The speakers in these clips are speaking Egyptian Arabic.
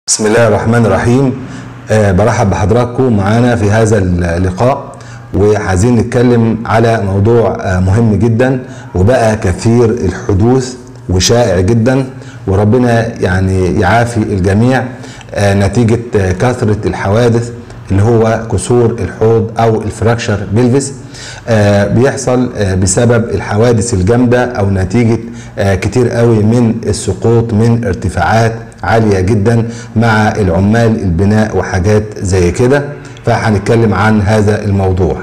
بسم الله الرحمن الرحيم أه برحب بحضراتكم معانا في هذا اللقاء وعايزين نتكلم على موضوع أه مهم جدا وبقى كثير الحدوث وشائع جدا وربنا يعني يعافي الجميع أه نتيجة كثرة الحوادث اللي هو كسور الحوض او الفراكشر بيلفس بيحصل بسبب الحوادث الجامدة او نتيجة كتير قوي من السقوط من ارتفاعات عاليه جدا مع العمال البناء وحاجات زي كده فهنتكلم عن هذا الموضوع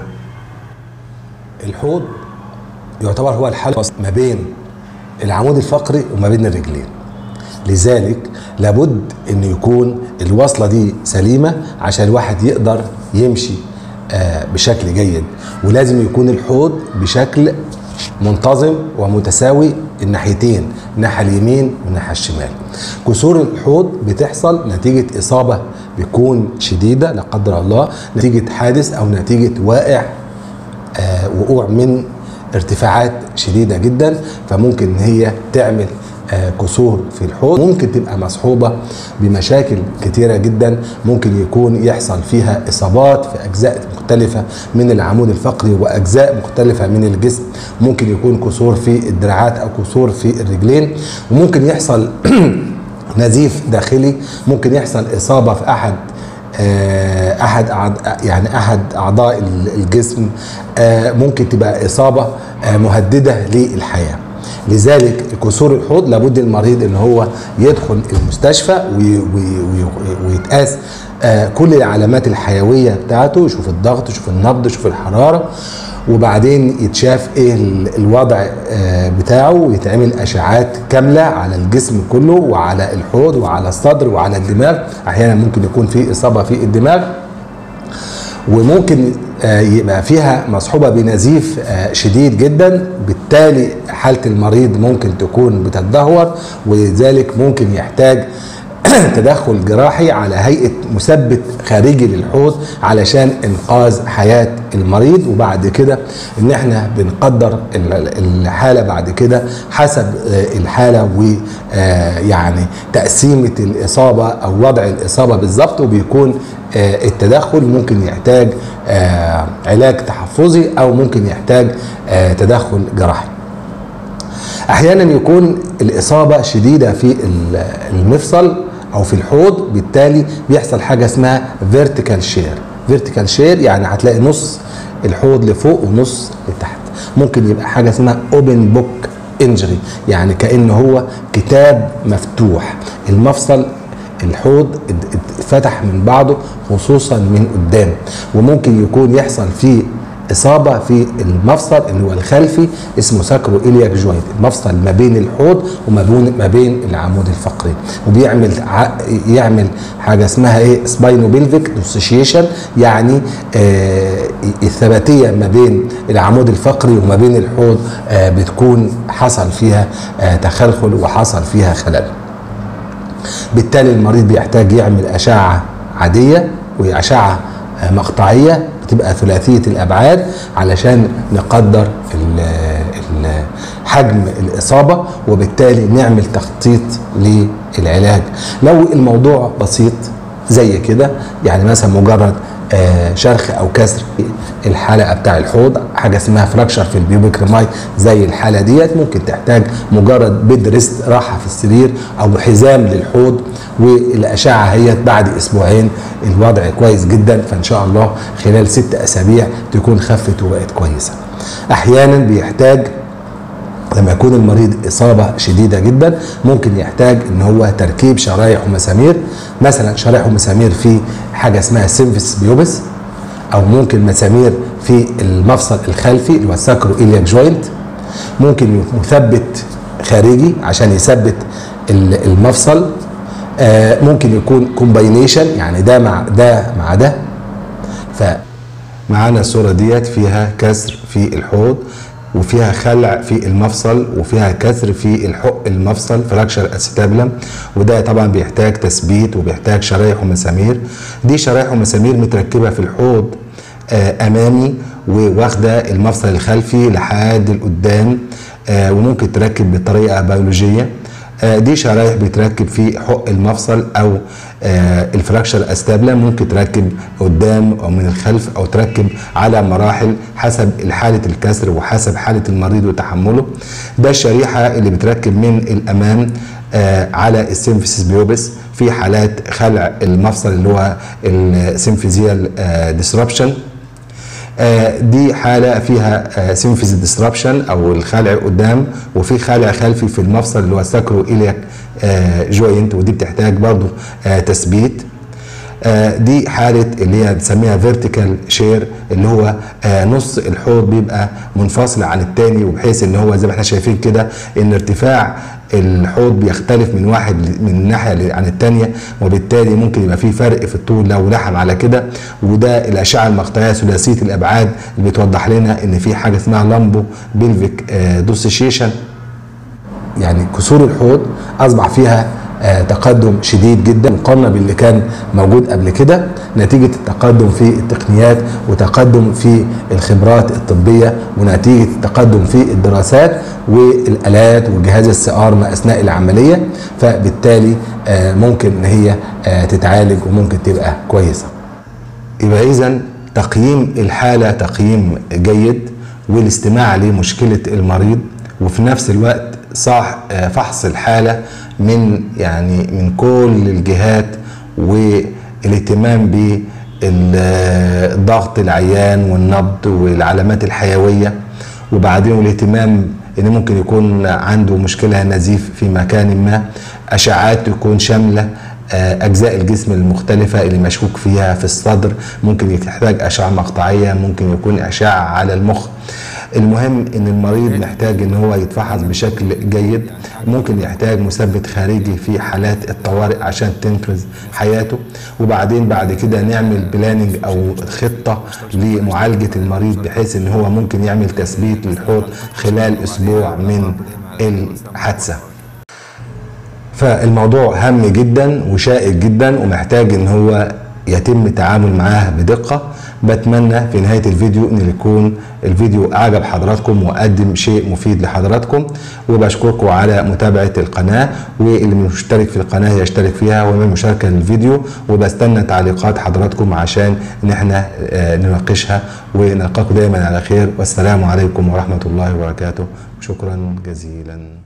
الحوض يعتبر هو الحلقة ما بين العمود الفقري وما بين الرجلين لذلك لابد ان يكون الوصله دي سليمه عشان الواحد يقدر يمشي بشكل جيد ولازم يكون الحوض بشكل منتظم ومتساوي الناحيتين الناحيه اليمين والناحيه الشمال كسور الحوض بتحصل نتيجه اصابه بتكون شديده لا قدر الله نتيجه حادث او نتيجه واقع آه وقوع من ارتفاعات شديده جدا فممكن ان هي تعمل آه كسور في الحوض ممكن تبقى مصحوبه بمشاكل كتيره جدا ممكن يكون يحصل فيها اصابات في اجزاء مختلفه من العمود الفقري واجزاء مختلفه من الجسم ممكن يكون كسور في الدراعات او كسور في الرجلين وممكن يحصل نزيف داخلي ممكن يحصل اصابه في احد آه احد يعني احد اعضاء الجسم آه ممكن تبقى اصابه آه مهدده للحياه لذلك كسور الحوض لابد المريض ان هو يدخل المستشفى ويتقاس كل العلامات الحيويه بتاعته يشوف الضغط يشوف النبض يشوف الحراره وبعدين يتشاف ايه الوضع بتاعه ويتعمل اشعات كامله على الجسم كله وعلى الحوض وعلى الصدر وعلى الدماغ احيانا ممكن يكون في اصابه في الدماغ وممكن يبقى فيها مصحوبه بنزيف شديد جدا بالتالي حاله المريض ممكن تكون بتتدهور ولذلك ممكن يحتاج تدخل جراحي على هيئه مثبت خارجي للحوض علشان انقاذ حياه المريض وبعد كده ان احنا بنقدر الحاله بعد كده حسب الحاله ويعني تقسيمه الاصابه او وضع الاصابه بالظبط وبيكون التدخل ممكن يحتاج علاج تحفظي او ممكن يحتاج تدخل جراحي احيانا يكون الاصابه شديده في المفصل او في الحوض بالتالي بيحصل حاجه اسمها فيرتيكال شير فيرتيكال شير يعني هتلاقي نص الحوض لفوق ونص لتحت ممكن يبقى حاجه اسمها اوبن بوك انجري يعني كانه هو كتاب مفتوح المفصل الحوض اتفتح من بعضه خصوصا من قدام وممكن يكون يحصل فيه اصابه في المفصل اللي هو الخلفي اسمه ساكرو الياك جوينت المفصل ما بين الحوض وما بين ما بين العمود الفقري وبيعمل يعمل حاجه اسمها ايه سباينو بيلفيك دوسيشيشن يعني آه الثباتيه ما بين العمود الفقري وما بين الحوض آه بتكون حصل فيها آه تخلخل وحصل فيها خلل بالتالي المريض بيحتاج يعمل اشعه عاديه واشعه مقطعيه بتبقى ثلاثيه الابعاد علشان نقدر ال ال حجم الاصابه وبالتالي نعمل تخطيط للعلاج لو الموضوع بسيط زي كده يعني مثلا مجرد آه شرخ او كسر في الحلقه بتاع الحوض حاجه اسمها فراكشر في البيوبيك ريماي زي الحاله ديت ممكن تحتاج مجرد بيد ريست راحه في السرير او حزام للحوض والاشعه هي بعد اسبوعين الوضع كويس جدا فان شاء الله خلال ست اسابيع تكون خفت وبقت كويسه احيانا بيحتاج لما يكون المريض اصابه شديده جدا ممكن يحتاج ان هو تركيب شرايح ومسامير مثلا شرايح ومسامير في حاجه اسمها سيمفيس بيوبس او ممكن مسامير في المفصل الخلفي اللي هو الساكرو الياك جوينت ممكن مثبت خارجي عشان يثبت المفصل ممكن يكون كومباينيشن يعني ده مع ده مع ده ف معانا الصوره ديت فيها كسر في الحوض وفيها خلع في المفصل وفيها كسر في الحق المفصل فراكشر اسيتابلم وده طبعا بيحتاج تثبيت وبيحتاج شرايح ومسامير دي شرايح ومسامير متركبه في الحوض امامي وواخده المفصل الخلفي لحد القدام وممكن تركب بطريقه بيولوجيه آه، دي شرايح بتركب في حق المفصل او آه، الفراكشر استابلا ممكن تركب قدام او من الخلف او تركب على مراحل حسب حاله الكسر وحسب حاله المريض وتحمله ده الشريحه اللي بتركب من الامام آه، على السيمفيسيس بيوبس في حالات خلع المفصل اللي هو السيمفيزيال ديسربشن دي حالة فيها سيمفيز ديسربشن أو الخلع قدام وفي خلع خلفي في المفصل اللي هو ساكرو إلياك جوينت ودي بتحتاج برضو آه، تثبيت آه، دي حالة اللي هي بنسميها فيرتيكال شير اللي هو آه، نص الحوض بيبقى منفصل عن التاني وبحيث ان هو زي ما احنا شايفين كده ان ارتفاع الحوض بيختلف من واحد ل- من ناحيه عن الثانيه وبالتالي ممكن يبقى في فرق في الطول لو لحم على كده وده الاشعه المقطعيه ثلاثيه الابعاد اللي بتوضح لنا ان في حاجه اسمها لامبو بيلفيك دوسيشيشن يعني كسور الحوض اصبح فيها آه، تقدم شديد جدا مقارنه باللي كان موجود قبل كده نتيجه التقدم في التقنيات وتقدم في الخبرات الطبيه ونتيجه التقدم في الدراسات والالات وجهاز السي ار ما اثناء العمليه فبالتالي آه، ممكن ان هي آه، تتعالج وممكن تبقى كويسه يبقى اذا تقييم الحاله تقييم جيد والاستماع لمشكله المريض وفي نفس الوقت صح آه، فحص الحاله من يعني من كل الجهات والاهتمام بالضغط العيان والنبض والعلامات الحيويه وبعدين والاهتمام ان ممكن يكون عنده مشكله نزيف في مكان ما اشعاعات تكون شامله آه، اجزاء الجسم المختلفه اللي مشكوك فيها في الصدر ممكن يحتاج اشعه مقطعيه ممكن يكون اشعه على المخ المهم ان المريض محتاج ان هو يتفحص بشكل جيد ممكن يحتاج مثبت خارجي في حالات الطوارئ عشان تنقذ حياته وبعدين بعد كده نعمل بلاننج او خطه لمعالجه المريض بحيث ان هو ممكن يعمل تثبيت للحوض خلال اسبوع من الحادثه فالموضوع هام جدا وشائك جدا ومحتاج ان هو يتم التعامل معاه بدقة بتمنى في نهاية الفيديو ان يكون الفيديو اعجب حضراتكم وقدم شيء مفيد لحضراتكم وبشكركم على متابعة القناة واللي مشترك في القناة يشترك فيها ويعمل مشاركة للفيديو وبستنى تعليقات حضراتكم عشان ان احنا آه، نناقشها ونلقاكم دايما على خير والسلام عليكم ورحمة الله وبركاته شكرا جزيلا